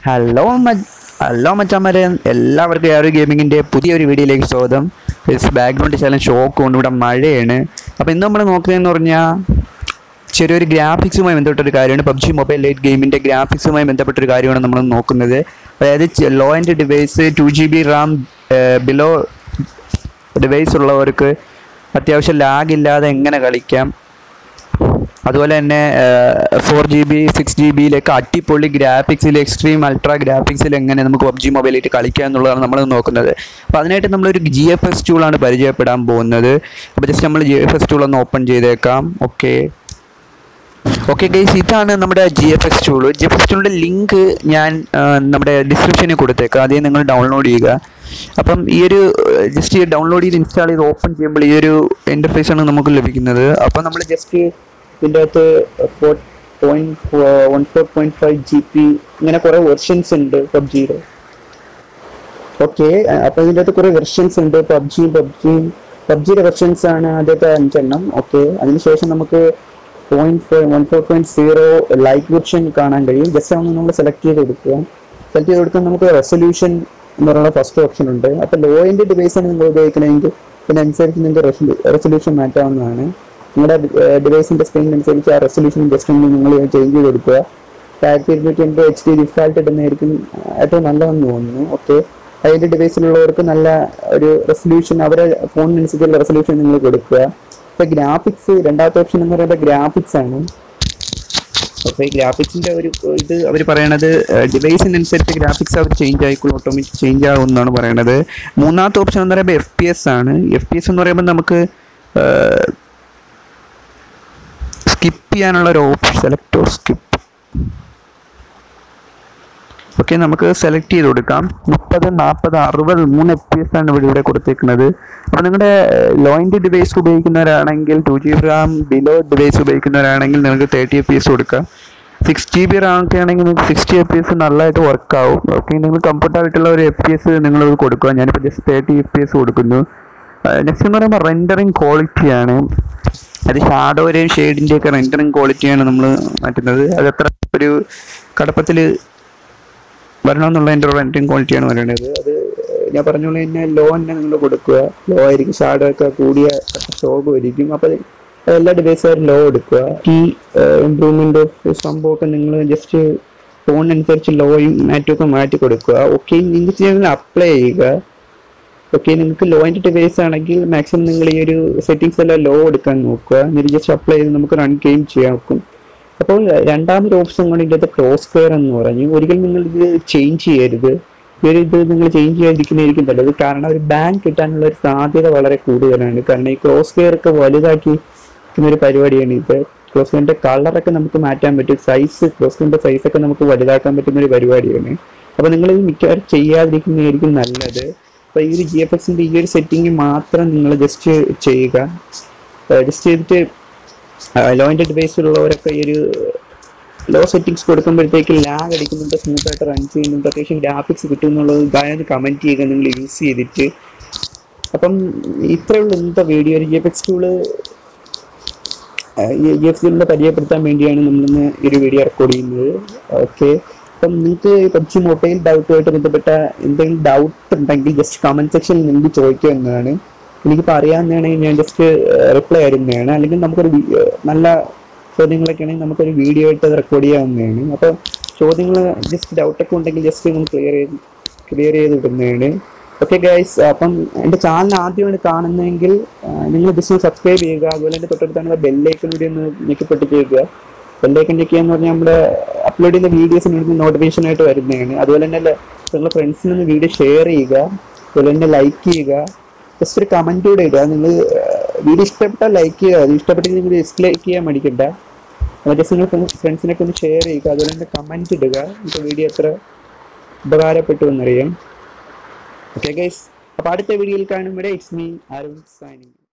hello hello മച്ചാമാരെ എല്ലാവർക്കും air ഗെയിമിങ്ങിൻ്റെ പുതിയൊരു വീഡിയോയിലേക്ക് സ്വാഗതം ബാക്ക്ഗ്രൗണ്ട് ശകലം ഷോക്ക് കൊണ്ട് ഇവിടെ മഴയാണ് അപ്പോൾ ഇന്ന് നമ്മൾ നോക്കുന്നതെന്ന് പറഞ്ഞാൽ ചെറിയൊരു ഗ്രാഫിക്സുമായി ബന്ധപ്പെട്ടൊരു കാര്യമാണ് പബ്ജി മൊബൈൽ ലൈറ്റ് ഗെയിമിൻ്റെ ഗ്രാഫിക്സുമായി ബന്ധപ്പെട്ടൊരു കാര്യമാണ് നമ്മൾ നോക്കുന്നത് അതായത് low and device two G B RAM below device ഉള്ളവർക്ക് അത്യാവശ്യം ലാഗ് ഇല്ലാതെ എങ്ങനെ കളിക്കാം അതുപോലെ തന്നെ four G B six G ബിയിലേക്ക് അടിപൊളി ഗ്രാഫിക്സിൽ എക്സ്ട്രീം അൾട്രാ ഗ്രാഫിക്സിൽ എങ്ങനെ നമുക്ക് പബ്ജി മൊബൈലായിട്ട് കളിക്കുക എന്നുള്ളതാണ് നമ്മൾ നോക്കുന്നത് അപ്പോൾ അതിനായിട്ട് നമ്മളൊരു ജി എഫ് എസ് ടൂളാണ് പരിചയപ്പെടാൻ പോകുന്നത് അപ്പോൾ ജസ്റ്റ് നമ്മൾ ജി എഫ് എസ് ടൂൾ ഒന്ന് ഓപ്പൺ ചെയ്തേക്കാം ഓക്കെ ഓക്കെ ഗൈസ് ഇതാണ് നമ്മുടെ G F S tool G F S ടൂളിൻ്റെ ലിങ്ക് ഞാൻ ആ, നമ്മുടെ ഡിസ്ക്രിപ്ഷനിൽ കൊടുത്തേക്കാം അതേ നിങ്ങൾ ഡൗൺലോഡ് ചെയ്യുക അപ്പം ഈ ഒരു ജസ്റ്റ് ഡൗൺലോഡ് ചെയ്ത് ഇൻസ്റ്റാൾ ചെയ്ത് ഓപ്പൺ ചെയ്യുമ്പോൾ ഈ ഒരു ഇൻ്റർഫേസ് ആണ് നമുക്ക് ലഭിക്കുന്നത് അപ്പം നമ്മൾ ജസ്റ്റ് ഇതിൻ്റെ അകത്ത് four point one four point five G P ഇങ്ങനെ കുറേ വെർഷൻസ് ഉണ്ട് പബ്ജിയുടെ ഓക്കെ അപ്പോൾ ഇതിൻ്റെ അകത്ത് കുറേ വെർഷൻസ് ഉണ്ട് പബ്ജി പബ്ജി പബ്ജിയുടെ വെർഷൻസ് ആണ് ആദ്യത്തെ അഞ്ചെണ്ണം ഓക്കെ അതിനുശേഷം നമുക്ക് point four one four point zero lite version കാണാൻ കഴിയും ജസ്റ്റ് ഒന്ന് നമ്മൾ സെലക്ട് ചെയ്ത് കൊടുക്കുക സെലക്ട് ചെയ്ത് കൊടുക്കാൻ നമുക്ക് റെസൊല്യൂഷൻ എന്ന് പറയുന്ന ഫസ്റ്റ് ഓപ്ഷൻ ഉണ്ട് അപ്പോൾ ലോ എൻഡ് ഡിവൈസ് ആണ് നിങ്ങൾ ഉപയോഗിക്കണമെങ്കിൽ ഇതിനനുസരിച്ച് നിങ്ങൾക്ക് റെസൊല്യൂഷൻ മാറ്റാവുന്നതാണ് നിങ്ങളുടെ ഡിവൈസിന്റെ സ്ക്രീൻ അനുസരിച്ച് ആ റെസൊല്യൂഷൻ ജസ്റ്റ് ഒന്ന് നിങ്ങൾ ചേഞ്ച് ചെയ്ത് കൊടുക്കുക ആയിരത്തി ഇരുന്നൂറ്റി എൺപത് എച്ച് ഡി ഡിഫാൾട്ട് ഇടുന്നതായിരിക്കും ഏറ്റവും നല്ലതെന്ന് തോന്നുന്നു ഓക്കെ അതിൻ്റെ ഡിവൈസിലുള്ളവർക്ക് നല്ല ഒരു റെസൊല്യൂഷൻ അവരെ ഫോണിനനുസരിച്ചുള്ള റെസൊല്യൂഷൻ നിങ്ങൾ കൊടുക്കുക ഇപ്പോൾ ഗ്രാഫിക്സ് രണ്ടാമത്തെ ഓപ്ഷൻ എന്ന് പറയുന്നത് ഗ്രാഫിക്സ് ആണ് അപ്പോൾ ഈ ഗ്രാഫിക്സിൻ്റെ ഒരു ഇത് അവർ പറയണത് ഡിവൈസിനനുസരിച്ച് ഗ്രാഫിക്സ് അവർ ചേഞ്ച് ആയിക്കോളും ഓട്ടോമാറ്റിക് ചേഞ്ച് ആകും എന്നാണ് പറയണത് മൂന്നാമത്തെ ഓപ്ഷൻ എന്ന് പറയുമ്പോൾ എഫ് പി എസ് ആണ് എഫ് പി എസ് എന്ന് പറയുമ്പോൾ നമുക്ക് സ്കിപ്പ് ചെയ്യാനുള്ള ഒരു option select or skip okay നമുക്ക് സെലക്ട് ചെയ്ത് കൊടുക്കാം മുപ്പത് നാൽപ്പത് അറുപത് മൂന്ന് എഫ് പി എസ് ആണ് ഇവിടെ ഇവിടെ കൊടുത്തേക്കുന്നത് അപ്പോൾ നിങ്ങളുടെ ലോ ഇൻഡ് ഡിവൈസ് ഉപയോഗിക്കുന്നവരാണെങ്കിൽ two G B RAM below device ഉപയോഗിക്കുന്നവരാണെങ്കിൽ നിങ്ങൾക്ക് തേർട്ടി എഫ് പി എസ് കൊടുക്കാം സിക്സ് ജി ബി റാം ഒക്കെ ആണെങ്കിൽ നിങ്ങൾക്ക് സിക്സ്റ്റി എഫ് പി എസ് നല്ലതായിട്ട് വർക്ക് ആവും ഓക്കെ നിങ്ങൾ കംഫർട്ട് ആയിട്ടുള്ള ഒരു എഫ് പി എസ് നിങ്ങൾ കൊടുക്കുക ഞാനിപ്പോൾ just thirty F P S കൊടുക്കുന്നു നെക്സ്റ്റ് എന്ന് പറയുമ്പോൾ റെൻഡറിങ് ക്വാളിറ്റിയാണ് അത് ഷാഡോയുടെയും ഷെയ്ഡിൻ്റെ ഒക്കെ റെൻഡറിങ് ക്വാളിറ്റിയാണ് നമ്മൾ മാറ്റുന്നത് അത് അത്ര ഒരു കടപ്പത്തിൽ വരണമെന്നുള്ള എൻ്റെ റെൻറ്റിങ് ക്വാളിറ്റിയാണ് പറയുന്നത് അത് ഞാൻ പറഞ്ഞ പോലെ തന്നെ ലോ തന്നെ നിങ്ങൾ കൊടുക്കുക ലോ ആയിരിക്കും ഷാഡോ ഒക്കെ കൂടിയ ഷോപ്പ് ആയിരിക്കും അപ്പോൾ എല്ലാ ഡിവൈസുകാരും ലോ എടുക്കുക ഈ ഇമ്പ്രൂവ്മെൻ്റ് ഓഫ് സംഭവമൊക്കെ നിങ്ങൾ ജസ്റ്റ് ഫോണിനനുസരിച്ച് ലോയും മാറ്റും ഒക്കെ മാറ്റി കൊടുക്കുക ഓക്കെ നിങ്ങൾക്ക് ചെയ്യുന്നത് അപ്ലൈ ചെയ്യുക ഓക്കെ നിങ്ങൾക്ക് ലോ ആൻഡ് ഡിവൈസ് ആണെങ്കിൽ മാക്സിമം നിങ്ങൾ ഈ ഒരു സെറ്റിങ്സ് എല്ലാം ലോ എടുക്കാൻ നോക്കുക എന്നിട്ട് ജസ്റ്റ് അപ്ലൈ ചെയ്ത് നമുക്ക് റൺ ഗെയിം ചെയ്യാൻ നോക്കും അപ്പോൾ രണ്ടാമതൊരു ഓപ്ഷൻ കൊണ്ട് ഇതിൻ്റെ ക്രോസ് കെയർ എന്ന് പറഞ്ഞു ഒരിക്കലും നിങ്ങൾ ഇത് ചേഞ്ച് ചെയ്യരുത് ഈ ഒരു ഇത് നിങ്ങൾ ചേഞ്ച് ചെയ്യാതിരിക്കുന്നതായിരിക്കും നല്ലത് കാരണം ഒരു ബാൻ കിട്ടാനുള്ള ഒരു സാധ്യത വളരെ കൂടുതലാണ് കാരണം ഈ ക്രോസ് കെയർ ഒക്കെ വലുതാക്കി വെക്കുന്ന ഒരു പരിപാടിയാണ് ഇത് ക്രോസ് കെയറിൻ്റെ കളറൊക്കെ നമുക്ക് മാറ്റാൻ പറ്റും സൈസ് ക്രോസ് കെയറിൻ്റെ സൈസൊക്കെ നമുക്ക് വലുതാക്കാൻ പറ്റുന്ന ഒരു പരിപാടിയാണ് അപ്പോൾ നിങ്ങൾ ഇത് മിക്കവാറും ചെയ്യാതിരിക്കുന്നതായിരിക്കും നല്ലത് അപ്പോൾ ഈ ഒരു ജി എഫ് എക്സിൻ്റെ ഈ ഒരു സെറ്റിംഗ് മാത്രം നിങ്ങൾ ജസ്റ്റ് ചെയ്യുക ജസ്റ്റ് ചെയ്തിട്ട് ലോ എൻ്റെ ഡിവൈസിലുള്ളവരൊക്കെ ഈ ഒരു ലോ സെറ്റിങ്സ് കൊടുക്കുമ്പോഴത്തേക്ക് ലാഗ് അടിക്കുന്നുണ്ട് സ്മൂത്ത് ആയിട്ട് റൺ ചെയ്യുന്നുണ്ട് അത്യാവശ്യം ഗ്രാഫിക്സ് കിട്ടും എന്നുള്ളത് ദയവായി കമൻറ്റ് ചെയ്യുക നിങ്ങൾ യൂസ് ചെയ്തിട്ട് അപ്പം ഇത്രയേ ഉള്ളൂ ഇന്നത്തെ വീഡിയോ ഒരു G F X tool G F ടൂളിനെ പരിചയപ്പെടുത്താൻ വേണ്ടിയാണ് നമ്മളിന്ന് ഈ ഒരു വീഡിയോ റെക്കോർഡ് ചെയ്യുന്നത് ഓക്കെ അപ്പം നിങ്ങൾക്ക് പബ്ജി മൊബൈൽ ഡൗട്ടുമായിട്ട് ബന്ധപ്പെട്ട എന്തെങ്കിലും ഡൗട്ട് ഉണ്ടെങ്കിൽ ജസ്റ്റ് കമൻറ്റ് സെക്ഷനിൽ നിങ്ങൾക്ക് ചോദിക്കുക എന്നതാണ് എനിക്കിപ്പോൾ അറിയാവുന്നതാണെങ്കിൽ ഞാൻ ജസ്റ്റ് റിപ്ലൈ ആയിരുന്നതാണ് അല്ലെങ്കിൽ നമുക്കൊരു വി- ഏഹ് നല്ല ചോദ്യങ്ങളൊക്കെ ആണെങ്കിൽ നമുക്കൊരു വീഡിയോ ആയിട്ട് അത് റെക്കോർഡ് ചെയ്യാവുന്നതാണ് അപ്പോൾ ചോദ്യങ്ങൾ ജസ്റ്റ് ഡൗട്ടൊക്കെ ഉണ്ടെങ്കിൽ ജസ്റ്റ് നമ്മൾ ക്ലിയർ ചെയ്ത് ക്ലിയർ ചെയ്ത് വിടുന്നതാണ് ഓക്കെ ഗൈസ് അപ്പം എൻ്റെ ചാനൽ ആദ്യമാണ് കാണുന്നതെങ്കിൽ നിങ്ങൾ ജസ്റ്റ് ഒന്ന് സബ്സ്ക്രൈബ് ചെയ്യുക അതുപോലെ എൻ്റെ തൊട്ടടുത്താണ് ബെല്ലൈക്കൺ കൂടി ഒന്ന് ഞെക്കിപ്പെട്ട് ചെയ്യുക ബെല്ലൈക്കൺ ഞെക്കുക എന്ന് പറഞ്ഞാൽ നമ്മുടെ അപ്ലോഡ് ചെയ്യുന്ന വീഡിയോസ് നിങ്ങൾക്ക് നോട്ടിഫിക്കേഷൻ ആയിട്ട് വരുന്നതാണ് അതുപോലെ തന്നെ നിങ്ങളുടെ ഫ്രണ്ട്സിനൊന്ന് വീഡിയോ ഷെയർ ചെയ്യുക അതുപോലെ തന്നെ ലൈക്ക് ചെയ്യുക ജസ്റ്റ് ഒരു കമൻറ്റ് കൂടെ ഇടുക നിങ്ങൾ വീഡിയോ ഇഷ്ടപ്പെട്ടാൽ ലൈക്ക് ചെയ്യുക അത് ഇഷ്ടപ്പെട്ടെങ്കിൽ നിങ്ങൾ ഡിസ്ലൈക്ക് ചെയ്യാൻ മടിക്കണ്ട ജസ്റ്റ് നിങ്ങൾ ഫ്രണ്ട്സിനൊക്കെ ഒന്ന് ഷെയർ ചെയ്യുക അതുപോലെ തന്നെ കമൻറ്റ് ഇടുക നിങ്ങൾക്ക് വീഡിയോ എത്ര ഉപകാരപ്പെട്ടു എന്നറിയാം ഓക്കെ ഗൈസ് അപ്പോൾ അടുത്ത വീഡിയോയിൽ കാണും വരെ ഇറ്റ്സ് മീ അരുൺ സൈനിങ്